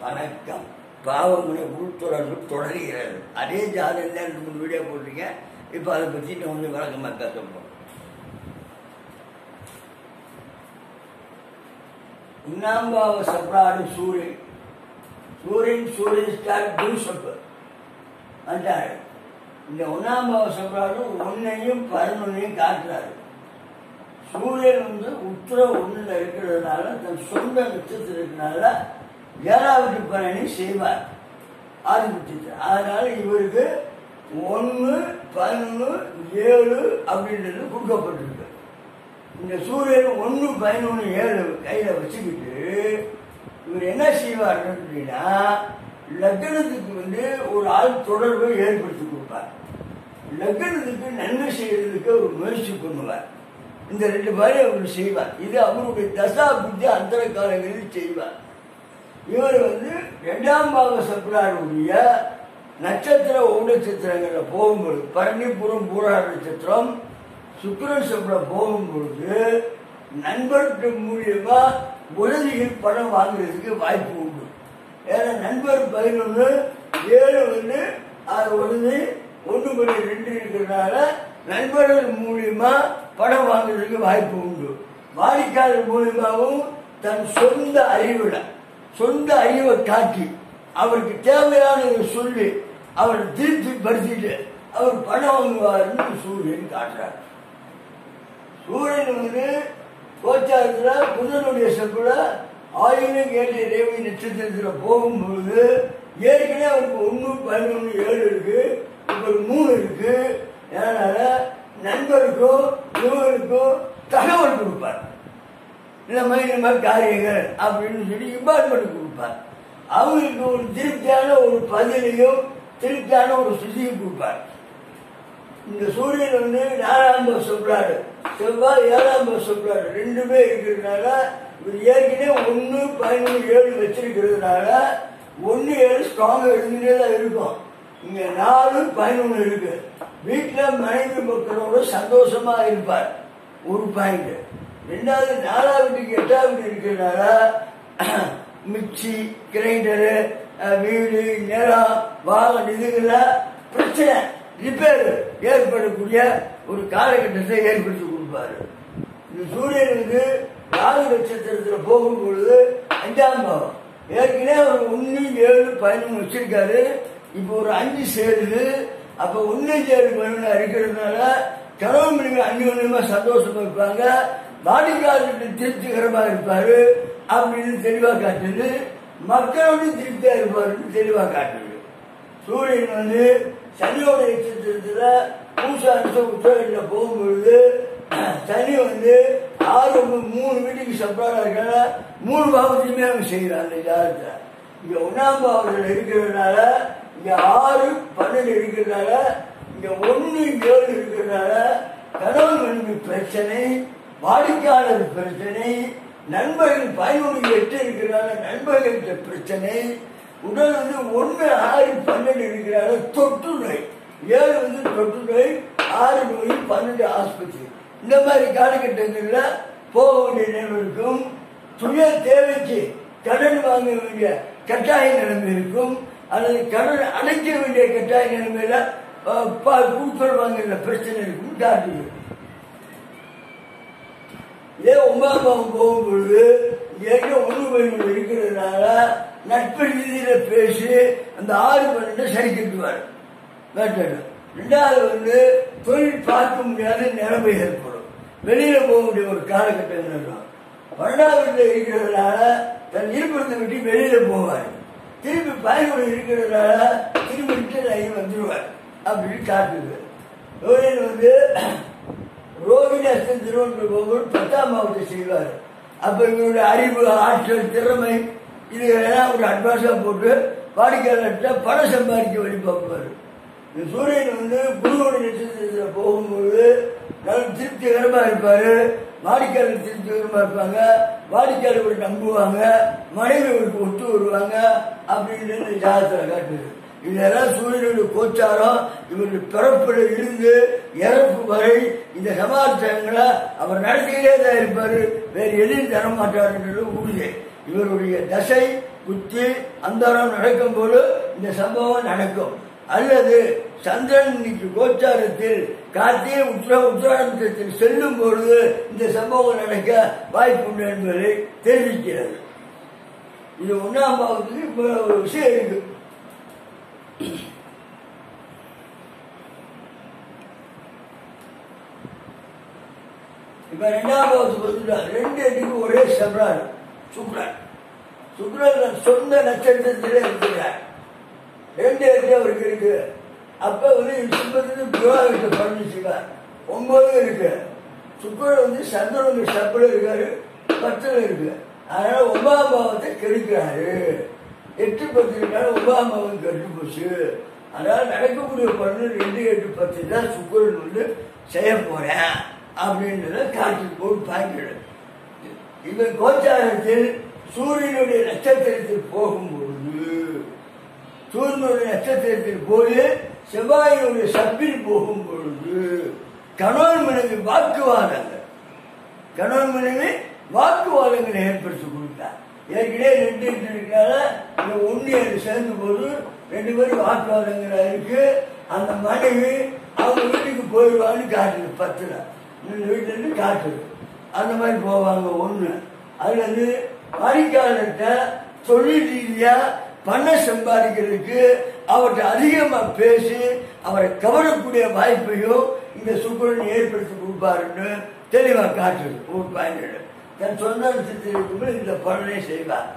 வணக்கம் பாவங்களை உள்தொடர்பு தொடர்கிறது அதே ஜாதகம் ரெண்டு மூணு வீடியோ போட்டிருக்கேன் இப்போ அதை பற்றி நான் வந்து விளக்கமாக கற்றுப்போம் உண்ணாம்பாவ சப்ராடு சூரியன் சூரியன் சூரியன் ஸ்டார் தூசப்பு வந்தாரு இந்த ஒன்னாம்பாவ சப்ராடு ஒன்னையும் பதினொன்னையும் காட்டுறாரு சூரியன் வந்து உத்தர ஒண்ணுல இருக்கிறதுனால தன் சொந்த நட்சத்திரம் இருக்கிறதுனால ஏழாவது பலனை செய்வார் ஆதிபத்தியத்தை அதனால இவருக்கு ஒன்று பதினொன்று ஏழு அப்படின்றது கொடுக்கப்பட்டிருக்கு இந்த சூரியன் ஒன்று பதினொன்று ஏழு கையில் வச்சுக்கிட்டு இவர் என்ன செய்வார் அப்படின்னா லக்னத்துக்கு வந்து ஒரு ஆள் தொடர்பை ஏற்படுத்தி கொடுப்பார் லக்னத்துக்கு நன்மை செய்யறதுக்கு ஒரு முயற்சி பண்ணுவார் இந்த ரெண்டு மாதிரி அவர் செய்வார் இது அவருடைய தசா புத்தி அந்தர காலங்களில் செய்வார் இவர் வந்து இரண்டாம் பாவ சப்ராருடைய நட்சத்திர நட்சத்திரங்கள்ல போகும்பொழுது பரணிபுரம் பூரா நட்சத்திரம் சுக்கிரன் சப்ரா போகும்பொழுது நண்பர்கள் மூலியமா உதவியில் பணம் வாங்குறதுக்கு வாய்ப்பு உண்டு ஏன்னா நண்பர் பதினொன்று ஏழு வந்து அது உடனே ஒன்று மணி ரெண்டு இருக்கிறதுனால நண்பர்கள் மூலியமா பணம் வாங்குறதுக்கு வாய்ப்பு உண்டு வாடிக்கையாளர் மூலியமாகவும் தன் சொந்த அறிவுல சொந்த அறிவை காட்டி அவருக்கு தேவையானதை சொல்லி அவர் திருப்தி படுத்திட்டு அவர் பணம் வாங்குவார்னு சூரியன் காட்டுறார் சூரியன் வந்து கோச்சாரத்துல புதனுடைய செப்புல ஆயிரம் கேட்ட ரேவதி நட்சத்திரத்துல போகும்பொழுது ஏற்கனவே அவருக்கு ஒன்று பதினொன்று ஏழு இருக்கு இப்போ மூணு இருக்கு அதனால நண்பருக்கும் இவருக்கும் தகவல் கொடுப்பார் இந்த மாதிரி இந்த மாதிரி காரியங்கள் அப்படின்னு சொல்லி இம்பார்ட்மெண்ட் கொடுப்பார் அவங்களுக்கு ஒரு திருப்தியான ஒரு பதிலையும் திருப்தியான ஒரு சுதியும் கொடுப்பார் இந்த சூரியன் வந்து நாலாம் பஸ் சொல்றாரு செவ்வாய் ஏழாம் பஸ் சொல்றாரு ரெண்டுமே இருக்கிறதுனால இவர் ஏற்கனவே ஒன்று பதினொன்று ஏழு வச்சிருக்கிறதுனால ஒன்று ஏழு ஸ்ட்ராங்காக இருந்துட்டே தான் இருக்கும் இங்க நாலு பதினொன்று இருக்கு வீட்டில் மனைவி மக்களோட சந்தோஷமா இருப்பார் ஒரு பாயிண்ட் ரெண்டாவது நாலாவதுக்கு எட்டாவது இருக்கிறதுனால மிக்சி கிரைண்டரு வீடு நிலம் வாகனம் இதுக்கெல்லாம் பிரச்சனை ரிப்பேர் ஏற்படக்கூடிய ஒரு காலகட்டத்தை ஏற்படுத்தி கொடுப்பாரு இந்த சூரியன் வந்து ராகு நட்சத்திரத்துல போகும் பொழுது அஞ்சாம் பாவம் ஏற்கனவே அவர் ஒன்னு ஏழு பதினொன்று வச்சிருக்காரு இப்போ ஒரு அஞ்சு சேருது அப்ப ஒன்னு ஏழு பதினொன்று இருக்கிறதுனால கனவு மணிகள் அந்யோன்யமா சந்தோஷமா இருப்பாங்க வாடிக்கையாளர்கிட்ட திருப்திகரமா இருப்பாரு அப்படின்னு தெளிவா காட்டுது மக்களோட திருப்தியா இருப்பாருன்னு தெளிவா காட்டுது சூரியன் வந்து சனியோட நட்சத்திரத்துல பூசா உத்தரவில போகும்பொழுது சனி வந்து ஆறு ஒன்பது மூணு வீட்டுக்கு சப்ளாரா இருக்காங்க மூணு பாவத்தையுமே அவங்க செய்யறாங்க அந்த ஜாதகத்தை இங்க ஒன்னாம் பாவத்தில் இருக்கிறதுனால இங்க ஆறு பன்னெண்டு இருக்கிறதுனால இங்க ஒன்னு ஏழு இருக்கிறதுனால கணவன் மனைவி பிரச்சனை வாடிக்கையாளர் பிரச்சனை நண்பர்கள் பதினொன்று எட்டு இருக்கிறதுனால நண்பர்கள்ட்ட பிரச்சனை உடல் வந்து ஒன்று ஆறு பன்னெண்டு இருக்கிறாங்க தொற்று நோய் ஏழு வந்து தொற்று நோய் ஆறு நோய் பன்னெண்டு ஆஸ்பத்திரி இந்த மாதிரி காலகட்டங்களில் போக வேண்டிய நிலைமை இருக்கும் சுய தேவைக்கு கடன் வாங்க வேண்டிய கட்டாய நிலைமை இருக்கும் அல்லது கடன் அடைக்க வேண்டிய கட்டாய நிலைமையில கூத்தல் வாங்குற பிரச்சனை இருக்கும் காட்டுது இதே ஒன்பதாம் பாவம் போகும்பொழுது ஏற்க ஒன்று பதினொன்று இருக்கிறதுனால நட்பு ரீதியில பேசி அந்த ஆறு பன்னெண்டு சரி கட்டுவார் வேட்டாடு ரெண்டாவது வந்து தொழில் பார்க்க முடியாத நிலைமை ஏற்படும் வெளியில போக வேண்டிய ஒரு காலகட்டம் இருக்கும் பன்னெண்டாவது இருக்கிறதுனால தன் இருப்பிடத்தை விட்டு வெளியில போவார் திருப்பி பயணம் இருக்கிறதுனால திரும்பி ரிட்டர்ன் ஆகி வந்துடுவார் அப்படின்னு காட்டுது சூரியன் வந்து ரோகிணி அஸ்தன் திருவண்ணூர் போகும்போது பத்தாம் மாவட்டத்தை செய்வார் அப்ப இவருடைய அறிவு ஆற்றல் திறமை இது எல்லாம் ஒரு அட்வான்ஸா போட்டு வாடிக்கையாளர்கிட்ட பணம் சம்பாதிக்க வழி பார்ப்பாரு இந்த சூரியன் வந்து குருவோட நட்சத்திரத்தில் போகும்போது நல்ல திருப்திகரமா இருப்பாரு வாடிக்கையாளர் திருப்திகரமா இருப்பாங்க வாடிக்கையாளர் நம்புவாங்க மனைவி அவருக்கு ஒத்து வருவாங்க அப்படின்னு இந்த ஜாதகத்தில் காட்டுது இதெல்லாம் சூரியனுடைய கோச்சாரம் இவருடைய பிறப்பில் இருந்து இறப்பு வரை இந்த சமாச்சாரங்களை அவர் நடத்திக்கிட்டே தான் இருப்பாரு வேற எதையும் தர மாட்டாருன்றது உறுதி இவருடைய தசை புத்தி அந்தரம் நடக்கும் போது இந்த சம்பவம் நடக்கும் அல்லது சந்திரன் இன்னைக்கு கோச்சாரத்தில் கார்த்திகை உத்திர உத்திராடத்தில் செல்லும் பொழுது இந்த சம்பவம் நடக்க வாய்ப்புண்டு என்பதை தெரிவிக்கிறது இது ஒன்றாம் பாவத்துக்கு இப்போ ஒரு விஷயம் இருக்கு இப்ப ரெண்டாம் பாவத்துக்கு வந்துட்டார் ரெண்டு எட்டுக்கு ஒரே செவ்ரார் சுக்ரன் சுக்ரன் சொந்த நட்சத்திரத்திலே இருக்கிறார் ரெண்டு எட்டு அவருக்கு இருக்கு அப்ப வந்து சிம்பத்துக்கு விவாகத்தை பண்ணிச்சுக்கார் ஒன்பது இருக்கு சுக்கரன் வந்து சந்திரனுக்கு சப்பல இருக்காரு பத்துல இருக்கு அதனால ஒன்பதாம் பாவத்தை கெடுக்கிறாரு எட்டு பத்து இருக்காரு ஒன்பதாம் பாவம் கெட்டு போச்சு அதனால நடக்கக்கூடிய பலன் ரெண்டு எட்டு பத்து தான் சுக்கரன் வந்து செய்ய போறேன் அப்படின்றத காட்சி போட்டு பாய்க்கிறது இவன் கோச்சாரத்தில் சூரியனுடைய நட்சத்திரத்தில் போகும் பொழுது சூரியனுடைய நட்சத்திரத்தில் போய் செவ்வாயினுடைய சப்பில் போகும் பொழுது கணவன் மனைவி வாக்குவாதங்கள் கணவன் மனைவி வாக்குவாதங்களை ஏற்படுத்தி கொடுத்தார் ஏற்கனவே ரெண்டு இருக்கிறால இந்த ஒன்று சேர்ந்த போது ரெண்டு பேரும் வாக்குவாதங்கள் இருக்கு அந்த மனைவி அவங்க வீட்டுக்கு போயிடுவான்னு காட்டுது பத்துல இந்த வீட்டுல இருந்து காட்டுது அந்த மாதிரி போவாங்க ஒண்ணு அல்லது வாடிக்கையாளர்கிட்ட தொழில் ரீதியா பணம் சம்பாதிக்கிறதுக்கு அவர்கிட்ட அதிகமா பேசி அவரை கவரக்கூடிய வாய்ப்பையும் இந்த சுக்கரன் ஏற்படுத்தி கொடுப்பாருன்னு தெளிவா காட்டுது ஒரு பாயிண்ட் தன் சொந்த நட்சத்திரத்துக்கு இந்த பலனை செய்வார்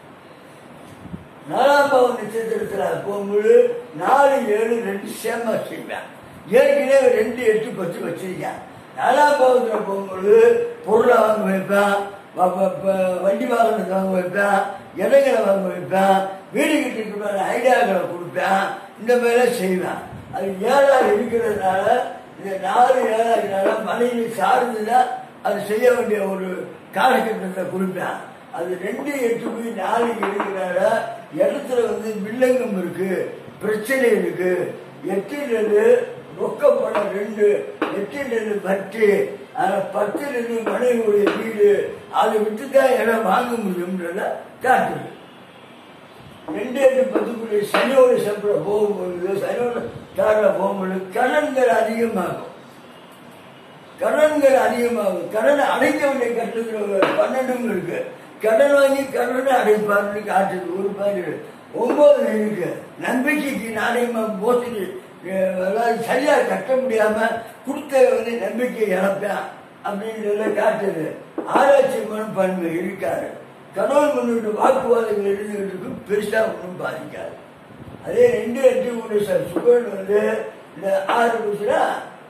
நாலாம் பாவ நட்சத்திரத்துல போகும்போது நாலு ஏழு ரெண்டு சேமா செய்வேன் ஏற்கனவே ரெண்டு எட்டு பத்து வச்சிருக்கேன் நாலாம் பாவத்துல போகும்போது பொருளை வாங்க வைப்பேன் வ- வ- வ- வண்டி வாகனத்தை வாங்க வைப்பேன் இடங்களை வாங்க வைப்பேன் வீடு கட்டிட்டு ஐடியாக்களை கொடுப்பேன் இந்த மாதிரிலாம் செய்வேன் அது ஏழா இருக்கிறதுனால இந்த நாலு ஏழாகிறனால மனைவி சார்ந்துதான் அது செய்ய வேண்டிய ஒரு காலகட்டத்தை கொடுப்பேன் அது ரெண்டு எட்டு போய் நாலு இருக்கிறனால இடத்துல வந்து வில்லங்கம் இருக்கு பிரச்சனை இருக்கு எட்டிலிருந்து ரொக்க பணம் ரெண்டு எட்டிலிருந்து பத்து ஆனா பத்திலிருந்து மனைவியுடைய வீடு அதை விட்டு தான் இடம் வாங்க முடியும்ன்றத காட்டுது ரெண்டு எட்டு பத்துக்குரிய சனியோட சம்பளம் போகும்பொழுது சனியோட தார போகும்பொழுது கடன்கள் அதிகமாகும் கடன்கள் அதிகமாகும் கடனை அடைக்க வேண்டிய கட்டத்தில் பன்னெண்டும் இருக்கு கடன் வாங்கி கடனை அடைப்பார்னு காட்டுது ஒரு பாரு ஒன்பது இருக்கு நம்பிக்கைக்கு நாணயமா போட்டுட்டு அஹ், அதாவது சரியா கட்ட முடியாம கொடுத்த வந்து நம்பிக்கை இழப்பேன் அப்படின்றத காட்டுது ஆராய்ச்சி மனப்பான்மை இருக்காரு கணவன் மன்னோட வாக்குவாதங்கள் இருந்துகிட்டு பெருசா ஒன்றும் பாதிக்காது அதே ரெண்டு எட்டு மூணு சார் சுகன் வந்து இந்த ஆறு வருஷம்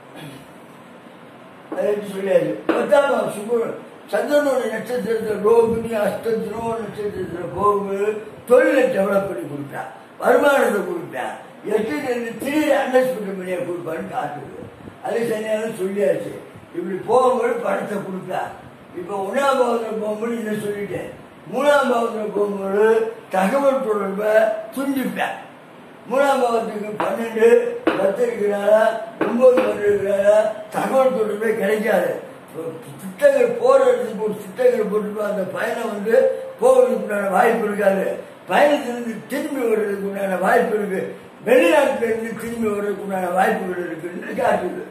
அது சொல்லியாச்சு பத்தாம் சுகன் சந்திரனோட நட்சத்திரத்தில் ரோகிணி அஷ்டத்தினோ நட்சத்திரத்தில் போகும்போது தொழிலை டெவலப் பண்ணி கொடுப்பேன் வருமானத்தை கொடுப்பேன் எட்டு ரெண்டு திடீர் அண்டர்ஸ்பெக்ட் பண்ணியா கொடுப்பான்னு காட்டுது அது சரியான சொல்லியாச்சு இப்படி போகும்போது பணத்தை கொடுப்பேன் இப்போ ஒன்றாம் பாவத்தில் போகும்போது இதை சொல்லிட்டேன் மூணாம் பாவத்தில் போகும்போது தகவல் தொடர்பை துண்டிப்பேன் மூணாம் பாவத்துக்கு பன்னெண்டு பத்து இருக்கிறாரா ஒன்பது பன்னெண்டு இருக்கிறாரா தகவல் தொடர்பே கிடைக்காது திட்டங்கள் போற இடத்துக்கு ஒரு திட்டங்கள் போட்டு அந்த பயணம் வந்து போவதற்கு உண்டான வாய்ப்பு இருக்காது பயணத்திலிருந்து திரும்பி வர்றதுக்கு உண்டான வாய்ப்பு இருக்கு வெளிநாட்டில இருந்து திரும்பி வர்றதுக்கு உண்டான வாய்ப்புகள் இருக்குன்னு காட்டுது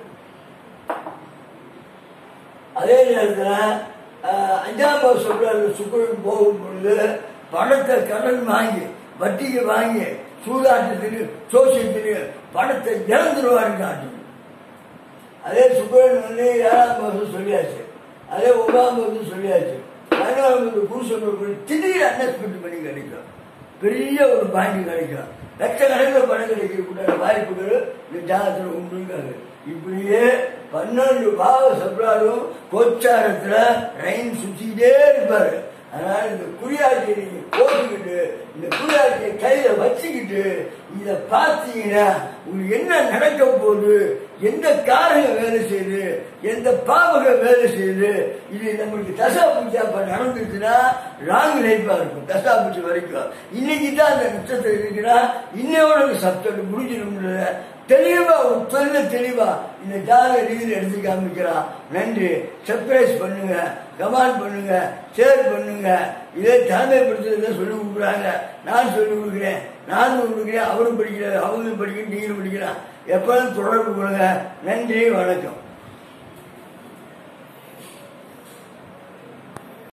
அதே நேரத்துல ஆஹ், அஞ்சாம் பாவம் சொல்றாரு சுக்கரன் போகும் பொழுது பணத்தை கடன் வாங்கி வட்டிக்கு வாங்கி சூதாட்டத்துக்கு சோசியத்துக்கு பணத்தை இழந்துருவாருன்னு காட்டுது அதே சுக்கரன் வந்து ஏழாம் மாதம் சொல்லியாச்சு அதே ஒன்பதாம் மாதம் சொல்லியாச்சு பதினாறாம் மாதம் புருஷன் திடீர் அண்டர்ஸ்பெக்ட் பண்ணி கிடைக்கும் பெரிய ஒரு பாண்டி கிடைக்கும் லட்சக்கணக்கில் பணம் கிடைக்கக்கூடிய வாய்ப்புகள் இந்த ஜாதகத்தில் உண்டுங்காங்க இப்படியே பன்னெண்டு பாவ சப்ராலும் கோச்சாரத்துல ரயின் சுத்திக்கிட்டே இருப்பாரு அதனால இந்த குறியாட்சியை நீங்க போட்டுக்கிட்டு இந்த குறியாட்சியை கையில வச்சுக்கிட்டு இத பார்த்தீங்கன்னா உங்களுக்கு என்ன நடக்க போகுது எந்த காரகம் வேலை செய்யுது எந்த பாவகம் வேலை செய்யுது இது நம்மளுக்கு தசா பூஜா இப்ப நடந்துச்சுன்னா லாங் லைஃபா இருக்கும் தசாபட்சி வரைக்கும் இன்னைக்கு தான் அந்த நட்சத்திரம் இருக்குன்னா இன்னையோட சப்ஜெக்ட் முடிஞ்சிடும் தெளிவா ஒரு தெல்ல தெளிவா இந்த ஜாத ரீதியில் எடுத்து காமிக்கிறான் நன்றி சர்ப்ரைஸ் பண்ணுங்க கமாண்ட் பண்ணுங்க ஷேர் பண்ணுங்க இதே தலைமைப்படுத்துறத சொல்லி கொடுக்குறாங்க நான் சொல்லி கொடுக்குறேன் நானும் கொடுக்குறேன் அவரும் படிக்கிறார் அவங்களும் படிக்கிறேன் நீங்களும் படிக்கிறான் எப்போதும் தொடர்பு கொடுங்க நன்றி வணக்கம்